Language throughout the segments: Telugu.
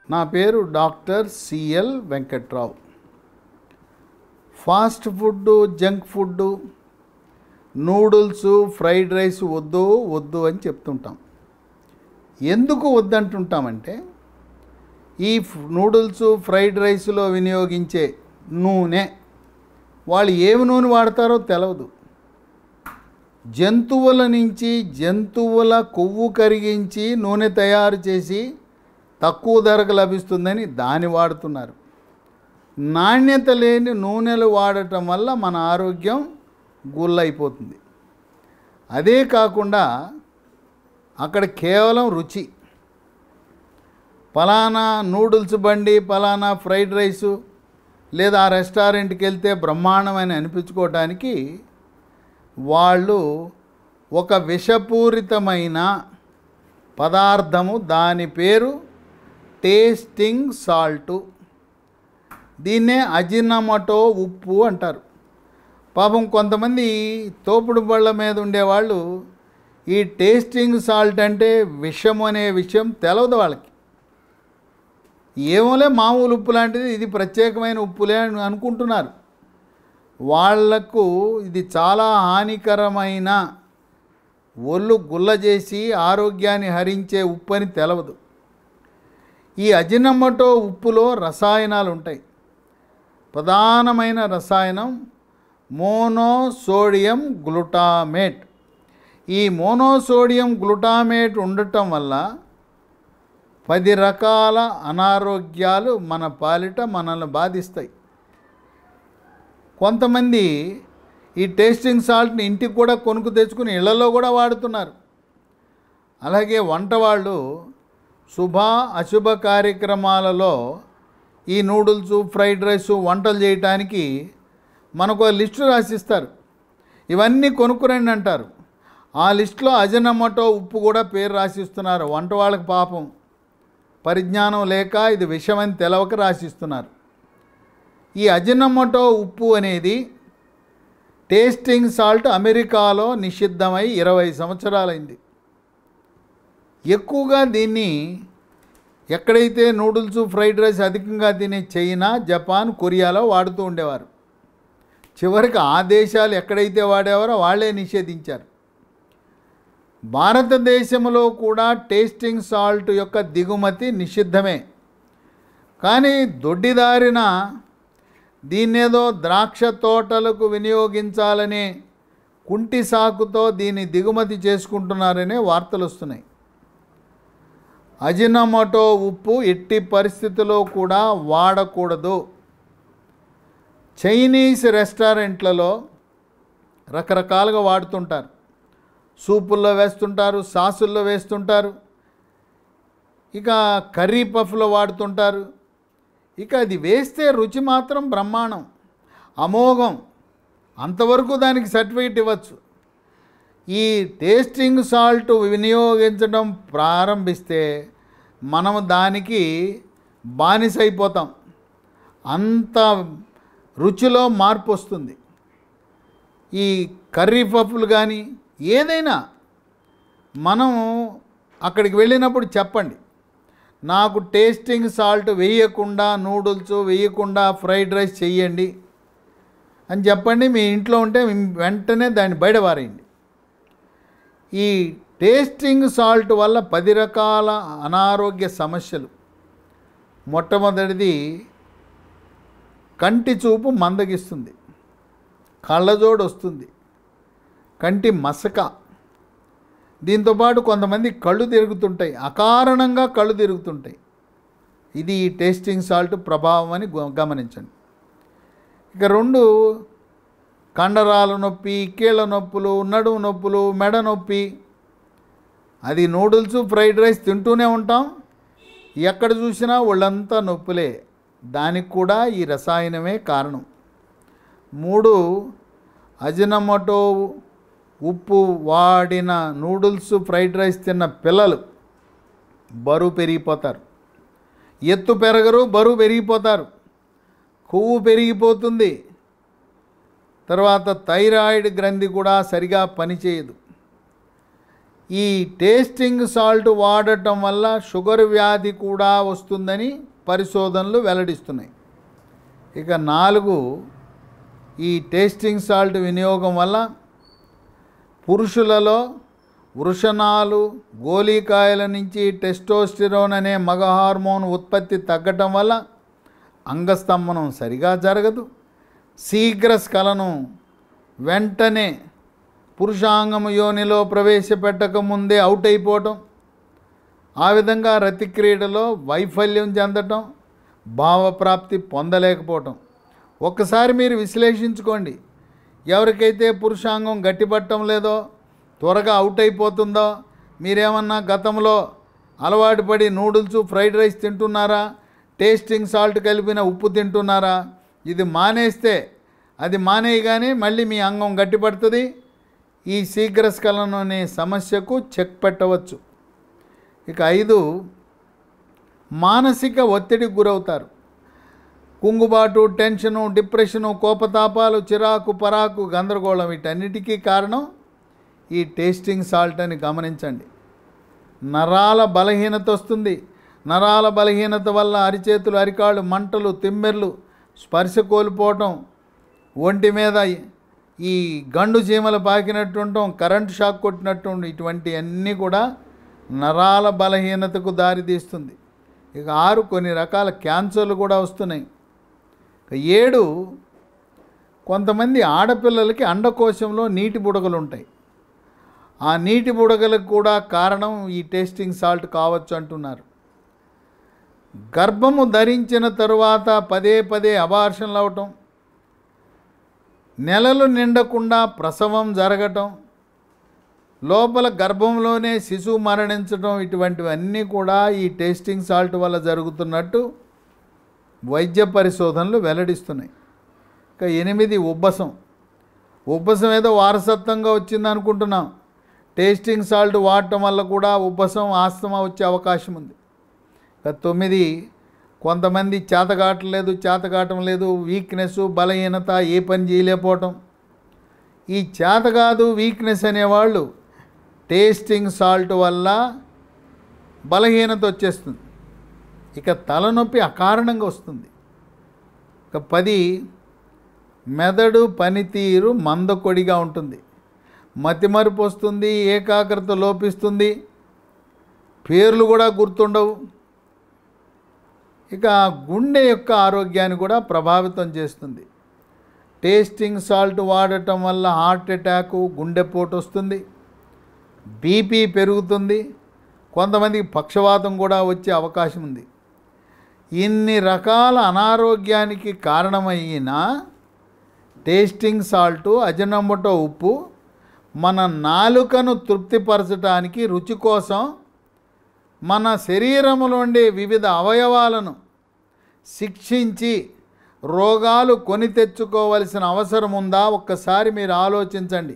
నా పేరు doctor CL Venkatrao fast food junk food noodles fried rice వద్దు వద్దు అని చెప్తుంటాం ఎందుకు వద్దంటుంటామంటే ఈ ఫ్- నూడిల్స్ ఫ్రైడ్ రైస్లో వినియోగించే నూనె వాళ్ళు ఏమి నూనె వాడతారో తెలవదు జంతువుల నుంచి జంతువుల కొవ్వు కరిగించి నూనె తయారు చేసి తక్కువ ధరకు లభిస్తుందని దాన్ని వాడుతున్నారు నాణ్యత లేని నూనెలు వాడటం వల్ల మన ఆరోగ్యం గుల్లైపోతుంది అదే కాకుండా అక్కడ కేవలం రుచి పలానా నూడిల్స్ బండి పలానా ఫ్రైడ్ రైసు లేదా ఆ రెస్టారెంట్కి వెళ్తే బ్రహ్మాండమని అనిపించుకోవటానికి వాళ్ళు ఒక విషపూరితమైన పదార్థము దాని పేరు టేస్టింగ్ సాల్టు దీన్నే అజినమటో ఉప్పు అంటారు పాపం కొంతమంది తోపుడు బళ్ళ మీద ఉండేవాళ్ళు ఈ టేస్టింగ్ సాల్ట్ అంటే విషం అనే విషయం తెలవదు వాళ్ళకి ఏమోలే మామూలు ఉప్పు లాంటిది ఇది ప్రత్యేకమైన ఉప్పులే అని అనుకుంటున్నారు వాళ్లకు ఇది చాలా హానికరమైన ఒళ్ళు గుల్ల చేసి ఆరోగ్యాన్ని హరించే ఉప్పు అని తెలవదు ఈ అజినమ్మటో ఉప్పులో రసాయనాలు ఉంటాయి ప్రధానమైన రసాయనం మోనోసోడియం గ్లూటామేట్ ఈ మోనోసోడియం గ్లూటామేట్ ఉండటం వల్ల పది రకాల అనారోగ్యాలు మన పాలిట మనల్ని బాధిస్తాయి కొంతమంది ఈ టేస్టింగ్ సాల్ట్ని ఇంటికి కూడా కొనుక్కు తెచ్చుకుని ఇళ్లలో కూడా వాడుతున్నారు అలాగే వంట వాళ్ళు శుభ అశుభ కార్యక్రమాలలో ఈ నూడిల్స్ ఫ్రైడ్ రైస్ వంటలు చేయటానికి మనకు లిస్టు రాసిస్తారు ఇవన్నీ కొనుక్కురండి అంటారు ఆ లిస్టులో అజనమటో ఉప్పు కూడా పేరు రాసిస్తున్నారు వంట వాళ్ళకి పాపం పరిజ్ఞానం లేక ఇది విషమని తెలవక రాసిస్తున్నారు ఈ అజినమటో ఉప్పు అనేది టేస్టింగ్ సాల్ట్ అమెరికాలో నిషిద్ధమై ఇరవై సంవత్సరాలైంది ఎక్కువగా దీన్ని ఎక్కడైతే నూడిల్స్ ఫ్రైడ్ రైస్ అధికంగా తినే చైనా జపాన్ కొరియాలో వాడుతూ ఉండేవారు చివరికి ఆ దేశాలు ఎక్కడైతే వాడేవారో వాళ్ళే నిషేధించారు భారతదేశంలో కూడా టేస్టింగ్ సాల్ట్ యొక్క దిగుమతి నిషిద్ధమే కానీ దొడ్డిదారిన దీన్నేదో ద్రాక్ష తోటలకు వినియోగించాలనే కుంటి సాకుతో దీన్ని దిగుమతి చేసుకుంటున్నారనే వార్తలు వస్తున్నాయి అజినమోటో ఉప్పు ఎట్టి పరిస్థితుల్లో కూడా వాడకూడదు చైనీస్ రెస్టారెంట్లలో రకరకాలుగా వాడుతుంటారు సూపుల్లో వేస్తుంటారు సాసుల్లో వేస్తుంటారు ఇక కర్రీ పఫ్లో వాడుతుంటారు ఇక అది వేస్తే రుచి మాత్రం బ్రహ్మాండం అమోఘం అంతవరకు దానికి సర్టిఫికేట్ ఇవ్వచ్చు ఈ టేస్టింగ్ సాల్ట్ వినియోగించడం ప్రారంభిస్తే మనం దానికి బానిసైపోతాం అంత రుచిలో మార్పు వస్తుంది ఈ కర్రీ పప్పులు కానీ ఏదైనా మనం అక్కడికి వెళ్ళినప్పుడు చెప్పండి నాకు టేస్టింగ్ సాల్ట్ వేయకుండా నూడిల్స్ వేయకుండా ఫ్రైడ్ రైస్ చెయ్యండి అని చెప్పండి మీ ఇంట్లో ఉంటే వెంటనే దాన్ని బయట పారేయండి ఈ టేస్టింగ్ సాల్ట్ వల్ల పది రకాల అనారోగ్య సమస్యలు మొట్టమొదటిది కంటి చూపు మందగిస్తుంది కళ్ళజోడు వస్తుంది కంటి మసక దీంతోపాటు కొంతమంది కళ్ళు తిరుగుతుంటాయి అకారణంగా కళ్ళు తిరుగుతుంటాయి ఇది ఈ టేస్టింగ్ సాల్ట్ ప్రభావం అని గ- గమనించండి ఇక రెండు కండరాల నొప్పి కీళ్ళ నొప్పులు నడుము నొప్పులు మెడ నొప్పి అది నూడిల్స్ ఫ్రైడ్ రైస్ తింటూనే ఉంటాం ఎక్కడ చూసినా ఒళ్ళంతా నొప్పులే దానికి కూడా ఈ రసాయనమే కారణం మూడు అజినమోటో ఉప్పు వాడిన నూడిల్స్ ఫ్రైడ్ రైస్ తిన్న పిల్లలు బరువు పెరిగిపోతారు ఎత్తు పెరగరు బరువు పెరిగిపోతారు కొవ్వు పెరిగిపోతుంది తర్వాత థైరాయిడ్ గ్రంథి కూడా సరిగా పనిచేయదు ఈ టేస్టింగ్ సాల్ట్ వాడటం వల్ల షుగర్ వ్యాధి కూడా వస్తుందని పరిశోధనలు వెల్లడిస్తున్నాయి ఇక నాలుగు ఈ టేస్టింగ్ సాల్ట్ వినియోగం వల్ల పురుషులలో వృషణాలు గోలీకాయల నుంచి టెస్టోస్టిరోన్ అనే మగ హార్మోన్ ఉత్పత్తి తగ్గటం వల్ల అంగస్తంభనం సరిగా జరగదు శీఘ్ర స్ఖలనం వెంటనే పురుషాంగము యోనిలో ప్రవేశపెట్టక ముందే అవుట్ అయిపోవటం ఆ విధంగా రతి క్రీడలో వైఫల్యం చెందటం భావప్రాప్తి పొందలేకపోవటం ఒక్కసారి మీరు విశ్లేషించుకోండి ఎవరికైతే పురుషాంగం గట్టిపట్టడం లేదో త్వరగా అవుట్ అయిపోతుందో మీరేమన్నా గతంలో అలవాటు పడి నూడిల్స్ ఫ్రైడ్ రైస్ తింటున్నారా టేస్టింగ్ సాల్ట్ కలిపిన ఉప్పు తింటున్నారా ఇది మానేస్తే అది మానేయగానే మళ్ళీ మీ అంగం గట్టిపడుతుంది ఈ శీఘ్రస్ఖలనం అనే సమస్యకు చెక్ పెట్టవచ్చు ఇక ఐదు మానసిక ఒత్తిడికి గురవుతారు కుంగుబాటు టెన్షను డిప్రెషను కోపతాపాలు చిరాకు పరాకు గందరగోళం వీటన్నిటికీ కారణం ఈ టేస్టింగ్ సాల్ట్ అని గమనించండి నరాల బలహీనత వస్తుంది నరాల బలహీనత వల్ల అరిచేతులు అరికాళ్ళు మంటలు తిమ్మెర్లు స్పర్శ కోల్పోవటం ఒంటి మీద ఈ గండు చీమలు పాకినట్టు ఉండటం కరెంట్ షాక్ కొట్టినట్టు ఉండి ఇటువంటి అన్నీ కూడా నరాల బలహీనతకు దారితీస్తుంది ఇక ఆరు కొన్ని రకాల క్యాన్సర్లు కూడా వస్తున్నాయి ఇక ఏడు కొంతమంది ఆడపిల్లలకి అండకోశంలో నీటి బుడగలు ఉంటాయి ఆ నీటి బుడగలకు కూడా కారణం ఈ టేస్టింగ్ సాల్ట్ కావచ్చు అంటున్నారు గర్భము ధరించిన తరువాత పదే పదే అబార్షన్లు అవటం నెలలు నిండకుండా ప్రసవం జరగటం లోపల గర్భంలోనే శిశువు మరణించడం ఇటువంటివన్నీ కూడా ఈ టేస్టింగ్ సాల్ట్ వల్ల జరుగుతున్నట్టు వైద్య పరిశోధనలు వెల్లడిస్తున్నాయి ఇక ఎనిమిది ఉబ్బసం ఉబ్బసం ఏదో వారసత్వంగా వచ్చింది అనుకుంటున్నాం టేస్టింగ్ సాల్ట్ వాడటం వల్ల కూడా ఉబ్బసం ఆస్తమా వచ్చే అవకాశం ఉంది ఇక తొమ్మిది కొంతమంది చేతగాటలేదు చేతగాటం లేదు వీక్నెస్ బలహీనత ఏ పని చేయలేకపోవటం ఈ చేతగాదు వీక్నెస్ అనేవాళ్ళు టేస్టింగ్ సాల్ట్ వల్ల బలహీనత వచ్చేస్తుంది ఇక తలనొప్పి అకారణంగా వస్తుంది ఇక పది మెదడు పనితీరు మందకొడిగా ఉంటుంది మతిమరుపు వస్తుంది ఏకాగ్రత లోపిస్తుంది పేర్లు కూడా గుర్తుండవు ఇక గుండె యొక్క ఆరోగ్యాన్ని కూడా ప్రభావితం చేస్తుంది టేస్టింగ్ సాల్ట్ వాడటం వల్ల హార్ట్ అటాకు గుండెపోటు వస్తుంది బీపీ పెరుగుతుంది కొంతమందికి పక్షవాతం కూడా వచ్చే అవకాశం ఉంది ఇన్ని రకాల అనారోగ్యానికి కారణమైన టేస్టింగ్ సాల్టు అజనమ్మటో ఉప్పు మన నాలుకను తృప్తిపరచడానికి రుచి కోసం మన శరీరంలోండే వివిధ అవయవాలను శిక్షించి రోగాలు కొని తెచ్చుకోవలసిన అవసరం ఉందా ఒక్కసారి మీరు ఆలోచించండి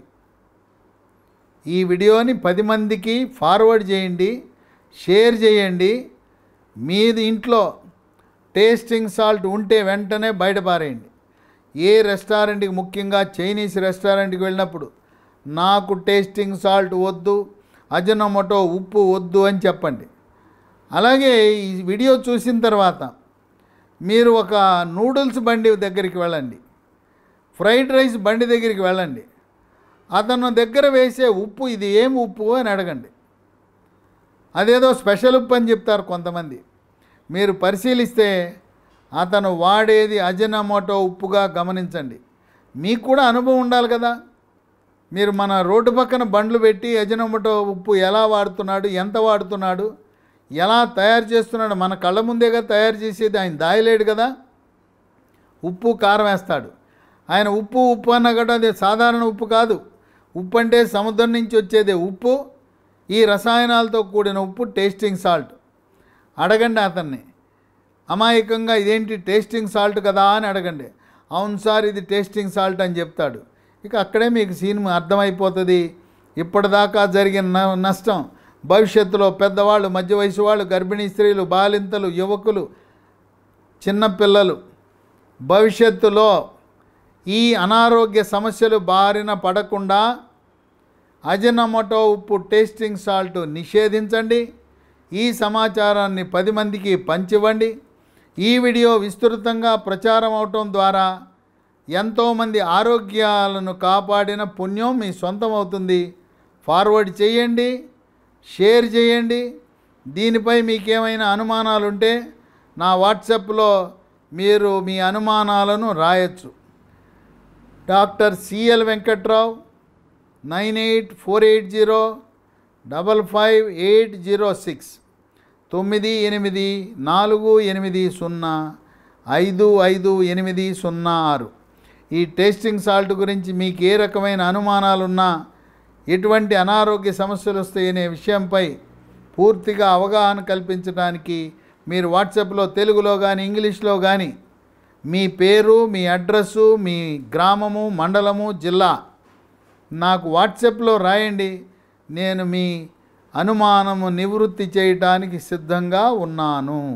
ఈ వీడియోని పది మందికి ఫార్వర్డ్ చేయండి షేర్ చేయండి మీది ఇంట్లో టేస్టింగ్ సాల్ట్ ఉంటే వెంటనే బయటపారేయండి ఏ రెస్టారెంట్కి ముఖ్యంగా చైనీస్ రెస్టారెంట్కి వెళ్ళినప్పుడు నాకు టేస్టింగ్ సాల్ట్ వద్దు అజనమోటో ఉప్పు వద్దు అని చెప్పండి అలాగే ఈ వీడియో చూసిన తర్వాత మీరు ఒక నూడిల్స్ బండి దగ్గరికి వెళ్ళండి ఫ్రైడ్ రైస్ బండి దగ్గరికి వెళ్ళండి అతను దగ్గర వేసే ఉప్పు ఇది ఏం ఉప్పు అని అడగండి అదేదో స్పెషల్ ఉప్పు అని చెప్తారు కొంతమంది మీరు పరిశీలిస్తే అతను వాడేది అజనమోటో ఉప్పుగా గమనించండి మీకు కూడా అనుభవం ఉండాలి కదా మీరు మన రోడ్డు పక్కన బండ్లు పెట్టి అజనమోటో ఉప్పు ఎలా వాడుతున్నాడు ఎంత వాడుతున్నాడు ఎలా తయారు చేస్తున్నాడు మన కళ్ళ ముందేగా తయారు చేసేది ఆయన దాయలేడు కదా ఉప్పు కారం వేస్తాడు ఆయన ఉప్పు ఉప్పు అన్న కూడా అది సాధారణ ఉప్పు కాదు ఉప్పు అంటే సముద్రం నుంచి వచ్చేదే ఉప్పు ఈ రసాయనాలతో కూడిన ఉప్పు టేస్టింగ్ సాల్ట్ అడగండి అతన్ని అమాయకంగా ఇదేంటి టేస్టింగ్ సాల్ట్ కదా అని అడగండి అవును సార్ ఇది టేస్టింగ్ సాల్ట్ అని చెప్తాడు ఇక అక్కడే మీకు సీన్ అర్థమైపోతుంది ఇప్పటిదాకా జరిగిన న- నష్టం భవిష్యత్తులో పెద్దవాళ్ళు మధ్య వయసు వాళ్ళు గర్భిణీ స్త్రీలు బాలింతలు యువకులు చిన్నపిల్లలు భవిష్యత్తులో ఈ అనారోగ్య సమస్యలు బారిన పడకుండా అజనమోటో ఉప్పు టేస్టింగ్ సాల్ట్ నిషేధించండి ఈ సమాచారాన్ని పది మందికి పంచివ్వండి ఈ వీడియో విస్తృతంగా ప్రచారం అవటం ద్వారా ఎంతోమంది ఆరోగ్యాలను కాపాడిన పుణ్యం మీ సొంతం అవుతుంది ఫార్వర్డ్ చేయండి షేర్ చేయండి దీనిపై మీకేమైనా అనుమానాలు ఉంటే నా వాట్సాప్లో మీరు మీ అనుమానాలను రాయొచ్చు doctor CL Venkatrao nine eight four eight zero double five eight zero six తొమ్మిది ఎనిమిది నాలుగు ఎనిమిది సున్నా ఐదు ఐదు ఎనిమిది సున్నా ఆరు ఈ టేస్టింగ్ సాల్ట్ గురించి మీకు ఏ రకమైన అనుమానాలున్నా ఎటువంటి అనారోగ్య సమస్యలు వస్తాయనే విషయంపై పూర్తిగా అవగాహన కల్పించడానికి మీరు వాట్సాప్లో తెలుగులో కానీ ఇంగ్లీష్లో కానీ మీ పేరు మీ అడ్రస్సు మీ గ్రామము మండలము జిల్లా నాకు వాట్సాప్లో రాయండి నేను మీ అనుమానము నివృత్తి చేయటానికి సిద్ధంగా ఉన్నాను